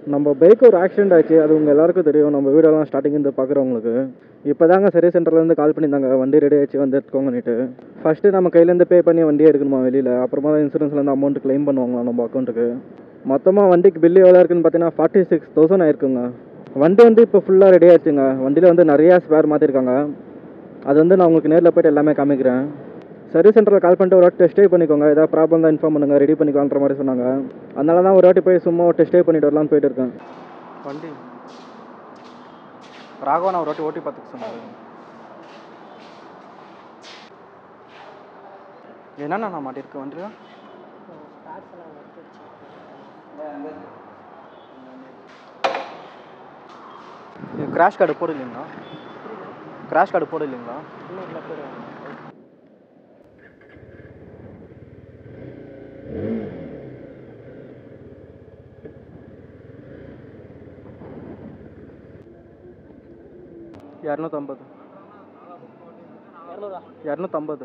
நம்ம பைக் ஒரு ஆக்சிடென்ட் ஆச்சு அது உங்கள் எல்லாருக்கும் தெரியும் நம்ம வீடெல்லாம் ஸ்டார்டிங் இருந்து பார்க்குறவங்களுக்கு இப்போ தாங்க சர்வீஸ் சென்டர்லேருந்து கால் பண்ணியிருந்தாங்க வண்டி ரெடி ஆச்சு வந்து எடுத்துக்கோங்கன்னுட்டு ஃபஸ்ட்டு நம்ம கையிலேருந்து பே பண்ணி வண்டியை எடுக்கணுமா வெளியில் அப்புறமா தான் இன்சூரன்ஸ்லேருந்து அமௌண்ட் க்ளைம் பண்ணுவாங்களா நம்ம அக்கௌண்ட்டுக்கு மொத்தமாக வண்டிக்கு பில்லு எவ்வளோ இருக்குன்னு பார்த்தீங்கன்னா ஃபார்ட்டி சிக்ஸ் தௌசண்ட் ஆயிருக்குங்க வண்டி வந்து இப்போ ஃபுல்லாக ரெடி ஆச்சுங்க வண்டியில் வந்து நிறையா ஸ்பேர் மாற்றிருக்காங்க அது வந்து நான் உங்களுக்கு நேரில் போய்ட்டு எல்லாமே காமிக்கிறேன் சர்வீஸ் சென்டரில் கால் பண்ணிட்டு ஒரு வாட்டி டெஸ்ட் ட்ரைவ் பண்ணிக்கோங்க ஏதாவது ப்ராப்ளம் தான் இன்ஃபார்ம் பண்ணுங்க ரெடி பண்ணிக்கலான்ற மாதிரி சொன்னாங்க அதனால தான் ஒரு வாட்டி போய் சும்மா டெஸ்ட் ட்ரைவ் பண்ணிட்டு வரலாம்னு போயிட்டு இருக்கேன் வண்டி ராகவன் ஒரு வாட்டி ஓட்டி பார்த்துக்க சொன்னாங்க என்னென்ன நான் மாட்டிருக்கேன் வண்டியில் கிராஷ் கார்டு போட இல்லைங்களா கிராஷ் கார்டு போட இல்லைங்களா இரநூத்தம்பது இரநூத்தம்பது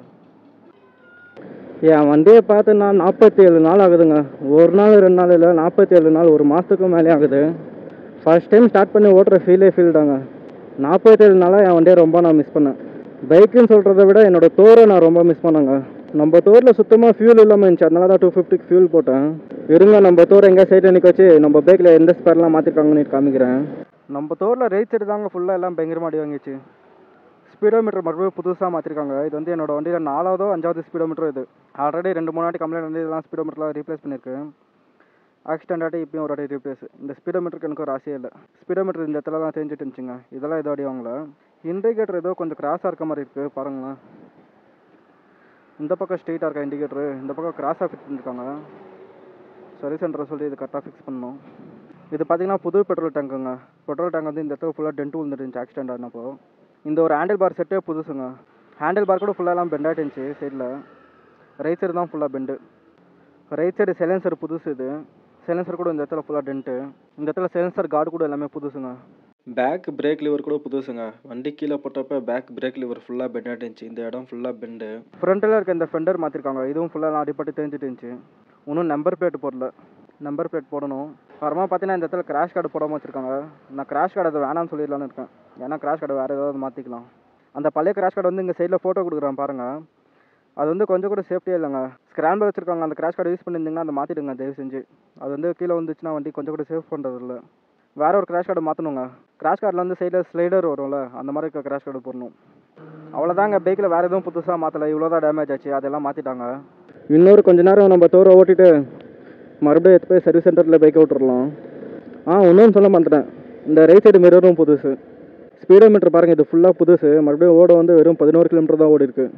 என் வண்டியை பார்த்து நான் நாற்பத்தி ஏழு நாள் ஆகுதுங்க ஒரு நாள் ரெண்டு நாள் இல்லை நாற்பத்தி ஏழு நாள் ஒரு மாதத்துக்கும் மேலே ஆகுது ஃபர்ஸ்ட் டைம் ஸ்டார்ட் பண்ணி ஓட்டுற ஃபீலே ஃபீல் தாங்க நாற்பத்தேழு நாளாக என் வண்டியை ரொம்ப நான் மிஸ் பண்ணேன் பைக்குன்னு சொல்கிறத விட என்னோட தோரை நான் ரொம்ப மிஸ் பண்ணேங்க நம்ம தோரில் சுத்தமாக ஃபியூல் இல்லாமல் இருந்துச்சு அதனால தான் டூ ஃபிஃப்டிக்கு ஃபியூல் போட்டேன் இருங்க நம்ம தோரை எங்கே சைடில் நிற்க வச்சு நம்ம பைக்கில் எந்த ஸ்பேர்லாம் மாற்றிருக்காங்கன்னு காமிக்கிறேன் நம்ம தோரில் ரைட் சைடு தாங்க ஃபுல்லாக எல்லாம் பயங்கரமாக அடி வாங்கிச்சு ஸ்பீடோமீட்டர் மறுபடியும் புதுசாக மாற்றிருக்காங்க இது வந்து என்னோட வண்டியில் நாலாவதோ அஞ்சாவது ஸ்பீடோமீட்டர் இது ஆல்ரெடி ரெண்டு மூணு வாட்டி கம்ப்ளைண்ட் வந்து இதெல்லாம் ஸ்பீடோமீட்டர்லாம் ரீப்ளேஸ் பண்ணியிருக்கு ஆக்சிடென்ட் ஆகிட்டு இப்பயும் ஒரு வாட்டி ரீப்ளேஸ் இந்த ஸ்பீடோமீட்டருக்கு எனக்கு ஒரு ஆசையே இல்லை ஸ்பீடோமீட்டர் இந்த இடத்துல தான் தெரிஞ்சுட்டு இருந்துச்சுங்க இதெல்லாம் ஏதோ அடி வாங்கல இண்டிகேட்டர் ஏதோ கொஞ்சம் கிராஸாக இருக்க மாதிரி இருக்குது பாருங்களேன் இந்த பக்கம் ஸ்ட்ரெயிட்டாக இருக்கா இண்டிகேட்டர் இந்த பக்கம் கிராஸாக ஃபிக்ஸ் பண்ணியிருக்காங்க சர்வீஸ் சென்டரை சொல்லி இது கரெக்டாக ஃபிக்ஸ் பண்ணணும் இது பார்த்தீங்கன்னா புது பெட்ரோல் டேங்குங்க பெட்ரோல் டேங்க் வந்து இந்த இடத்துல ஃபுல்லாக டென்ட் விழுந்துருந்துச்சு ஆக்சிடென்ட் ஆனப்போ இந்த ஒரு ஹேண்டில் பார் செட்டே புதுசுங்க ஹேண்டில் பார் கூட ஃபுல்லாக எல்லாம் பெண்ட் ஆகிட்டுருந்துச்சு சைடில் ரைட் சைடு தான் ஃபுல்லாக பெண்டு ரைட் சைடு செலன்சர் புதுசு இது செலன்சர் கூட இந்த இடத்துல ஃபுல்லாக டென்ட்டு இந்த இடத்துல செலன்சர் கார்டு கூட எல்லாமே புதுசுங்க பேக் பிரேக் லிவர் கூட புதுசுங்க வண்டி கீழே போட்டப்ப பேக் பிரேக் லிவர் ஃபுல்லாக பெண்ட் ஆகிட்டுருந்துச்சு இந்த இடம் ஃபுல்லாக பெண்டு ஃப்ரண்ட்டில் இருக்க இந்த ஃபெண்டர் மாற்றிருக்காங்க இதுவும் ஃபுல்லாக அடிப்பட்டு தெரிஞ்சுட்டு இருந்துச்சு இன்னும் நம்பர் பிளேட் போடல நம்பர் பிளேட் போடணும் அப்புறமா பார்த்தீங்கன்னா இந்த இடத்துல கிராஷ் கார்டு போடாமல் வச்சிருக்காங்க நான் கிராஷ் கார்டு அதை வேணாம்னு சொல்லிடலான்னு இருக்கேன் ஏன்னா கிராஷ் கார்டு வேறு ஏதாவது மாற்றிக்கலாம் அந்த பழைய கிராஷ் கார்டு வந்து இங்கே சைடில் ஃபோட்டோ கொடுக்குறேன் பாருங்கள் அது வந்து கொஞ்சம் கூட சேஃப்டியே இல்லைங்க ஸ்க்ராம்பில் வச்சிருக்காங்க அந்த கிராஷ் கார்டு யூஸ் பண்ணியிருந்தீங்கன்னா அதை மாற்றிடுங்க தயவு செஞ்சு அது வந்து கீழே வந்துச்சுன்னா வண்டி கொஞ்சம் கூட சேஃப் பண்ணுறது இல்லை வேற ஒரு கிராஷ் கார்டு மாற்றணுங்க கிராஷ் கார்டில் வந்து சைடில் ஸ்லைடர் வரும்ல அந்த மாதிரி இருக்க கிராஷ் கார்டு போடணும் அவ்வளோதாங்க பைக்கில் வேறு எதுவும் புதுசாக மாற்றலை இவ்வளோ தான் டேமேஜ் ஆச்சு அதெல்லாம் மாற்றிட்டாங்க இன்னொரு கொஞ்ச நேரம் நம்ம தோரை ஓட்டிட்டு மறுபடியும் எடுத்து போய் சர்வீஸ் சென்டரில் பைக்கை விட்டுறலாம் ஆ இன்னொன்று சொல்ல மாட்டேன் இந்த ரைட் சைடு மிரரும் புதுசு ஸ்பீடோமீட்டர் பாருங்கள் இது ஃபுல்லாக புதுசு மறுபடியும் ஓட வந்து வெறும் பதினோரு கிலோமீட்டர் தான் ஓடி இருக்கு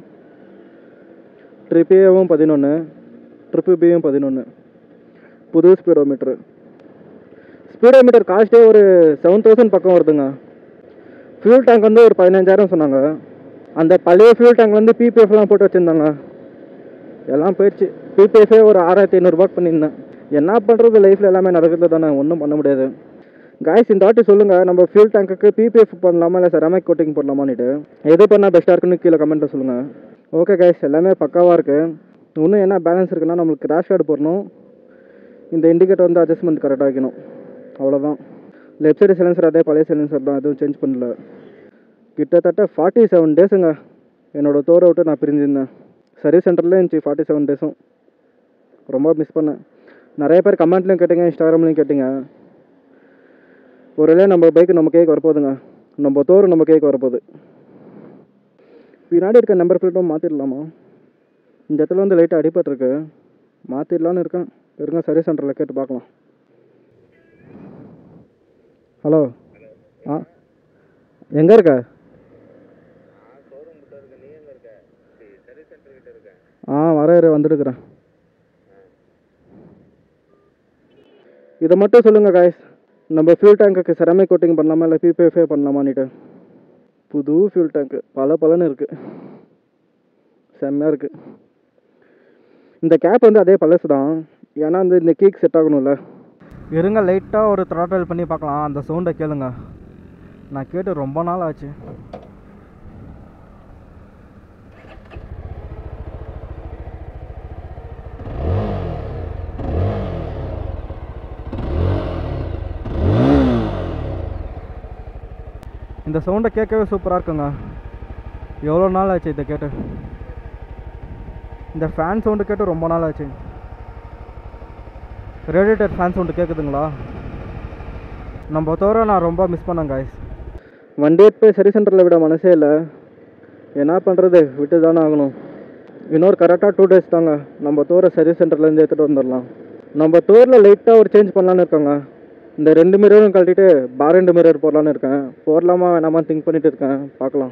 ட்ரிப் ஏவும் பதினொன்று ட்ரிப்பு பியும் பதினொன்று புது ஸ்பீடோமீட்ரு ஸ்பீடோமீட்டர் காஸ்ட்டே ஒரு செவன் தௌசண்ட் பக்கம் வருதுங்க ஃபியூல் டேங்க் வந்து ஒரு பதினஞ்சாயிரம் சொன்னாங்க அந்த பழைய ஃபியூல் டேங்க் வந்து பிபிஎஃப்லாம் போட்டு வச்சுருந்தாங்க எல்லாம் போயிடுச்சு பிபிஎஃபே ஒரு ஆறாயிரத்தி ஐநூறுரூபாக்கு பண்ணியிருந்தேன் என்ன பண்ணுறது லைஃப்பில் எல்லாமே நடக்கிறது தானே ஒன்றும் பண்ண முடியாது காய்ஸ் இந்த வாட்டி சொல்லுங்கள் நம்ம ஃபியூல் டேங்க்குக்கு பிபிஎஃப் பண்ணலாமா இல்லை செராமிக் கோட்டிங் போடலாமான்னுட்டு எது பண்ணால் பெஸ்ட்டாக இருக்குன்னு கீழே கமெண்ட்டில் சொல்லுங்கள் ஓகே காய்ஸ் எல்லாமே பக்காவாக இருக்குது இன்னும் என்ன பேலன்ஸ் இருக்குன்னா நம்மளுக்கு கிராஷ் கார்டு போடணும் இந்த இண்டிகேட்டர் வந்து அட்ஜஸ்ட்மெண்ட் கரெக்டாக வைக்கணும் அவ்வளோதான் லெஃப்ட் சைடு சிலிண்டர் அதே பழைய சிலிண்டர் தான் எதுவும் சேஞ்ச் பண்ணல கிட்டத்தட்ட ஃபார்ட்டி செவன் டேஸுங்க என்னோட தோரை விட்டு நான் பிரிஞ்சிருந்தேன் சர்வீஸ் சென்டர்லேயே இருந்துச்சு ஃபார்ட்டி செவன் டேஸும் ரொம்ப மிஸ் பண்ணேன் நிறைய பேர் கமெண்ட்லையும் கேட்டிங்க இன்ஸ்டாகிராம்லையும் கேட்டிங்க ஒருவேளை நம்ம பைக்கு நம்ம கேக்கு வரப்போகுதுங்க நம்ம தோறு நம்ம கேக்கு வரப்போகுது பின்னாடி இருக்க நம்பர் பிளேட்டும் மாற்றிடலாமா இந்த இடத்துல வந்து லைட்டாக அடிபட்டிருக்கு மாற்றிடலான்னு இருக்கேன் இருங்க சர்வீஸ் சென்டரில் கேட்டு பார்க்கலாம் ஹலோ ஆ எங்கே இருக்க ஆ வர இரு வந்துருக்குறேன் இதை மட்டும் சொல்லுங்கள் காய்ஸ் நம்ம ஃபியூல் டேங்க்குக்கு செரமிக் கோட்டிங் பண்ணலாமா இல்லை பிபிஎஃப்ஏ பண்ணலாமான்னுட்டு புது ஃபியூல் டேங்க்கு பல பலன்னு இருக்குது செம்மையாக இருக்குது இந்த கேப் வந்து அதே பழசு தான் ஏன்னா வந்து இந்த கீக் செட் ஆகணும்ல இருங்க லைட்டாக ஒரு த்ராட்டல் பண்ணி பார்க்கலாம் அந்த சவுண்டை கேளுங்க நான் கேட்டு ரொம்ப நாள் ஆச்சு இந்த சவுண்டை கேட்கவே சூப்பராக இருக்குங்க எவ்வளோ நாள் ஆச்சு இதை கேட்டு இந்த ஃபேன் சவுண்டு கேட்டு ரொம்ப நாள் ஆச்சு ரேடியேட்டர் ஃபேன் சவுண்டு கேட்குதுங்களா நம்ம தவிர நான் ரொம்ப மிஸ் பண்ணேன் காய்ஸ் வண்டி எடுத்து போய் சரி சென்டரில் விட மனசே இல்லை என்ன பண்ணுறது விட்டு தானே ஆகணும் இன்னொரு கரெக்டாக டூ டேஸ் தாங்க நம்ம டூரை சர்வீஸ் சென்டர்லேருந்து எடுத்துகிட்டு வந்துடலாம் நம்ம டூரில் லைட்டாக ஒரு சேஞ்ச் பண்ணலான்னு இருக்கோங்க இந்த ரெண்டு மிரரும் கழட்டிட்டு பார் ரெண்டு மிரர் போடலான்னு இருக்கேன் போடலாமா வேணாமா திங்க் பண்ணிட்டு இருக்கேன் பார்க்கலாம்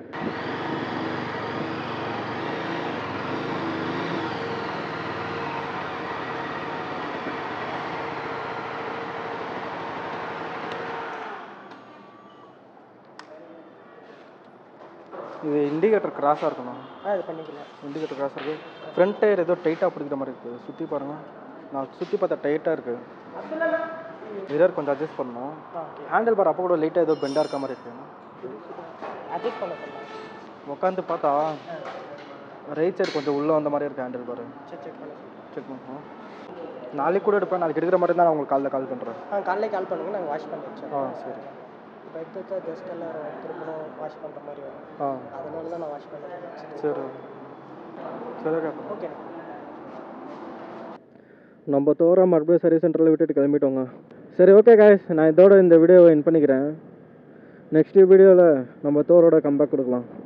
இது இண்டிகேட்டர் கிராஸாக இருக்கணும் ஆ இது பண்ணிக்கலாம் இண்டிகேட்டர் கிராஸ் இருக்கு ஃப்ரண்ட் டயர் ஏதோ டைட்டாக பிடிக்கிற மாதிரி இருக்குது சுற்றி பாருங்க நான் சுற்றி பார்த்தா டைட்டாக இருக்குது மிரர் கொஞ்சம் அட்ஜஸ்ட் பண்ணணும் ஓகே ஹேண்டில் பார் அப்போ கூட லைட்டாக ஏதோ பெண்டாக இருக்க மாதிரி இருக்கு அட்ஜஸ்ட் பண்ண சொல்லலாம் உட்காந்து பார்த்தா ரைட் சைடு கொஞ்சம் உள்ளே வந்த மாதிரி இருக்கு ஹேண்டில் பார் சரி செக் பண்ண செக் பண்ணுவோம் நாளைக்கு கூட எடுப்பேன் நாளைக்கு எடுக்கிற மாதிரி தான் நான் உங்களுக்கு காலைல கால் பண்ணுறேன் ஆ காலையில் கால் பண்ணுங்க நாங்கள் வாஷ் பண்ணி வச்சோம் ஆ சரி இப்போ எடுத்து வச்சா ஜஸ்ட் எல்லாம் திரும்பவும் வாஷ் பண்ணுற மாதிரி வரும் ஆ அதனால தான் நான் வாஷ் பண்ணுறேன் சரி சரி ஓகே ஓகே நம்ம தோற மறுபடியும் சர்வீஸ் சென்டரில் விட்டுட்டு கிளம்பிட்டோங்க சரி ஓகே காய்ஸ் நான் இதோட இந்த வீடியோவை இன் பண்ணிக்கிறேன் நெக்ஸ்ட் வீடியோவில் நம்ம தோரோட கம்பேக் கொடுக்கலாம்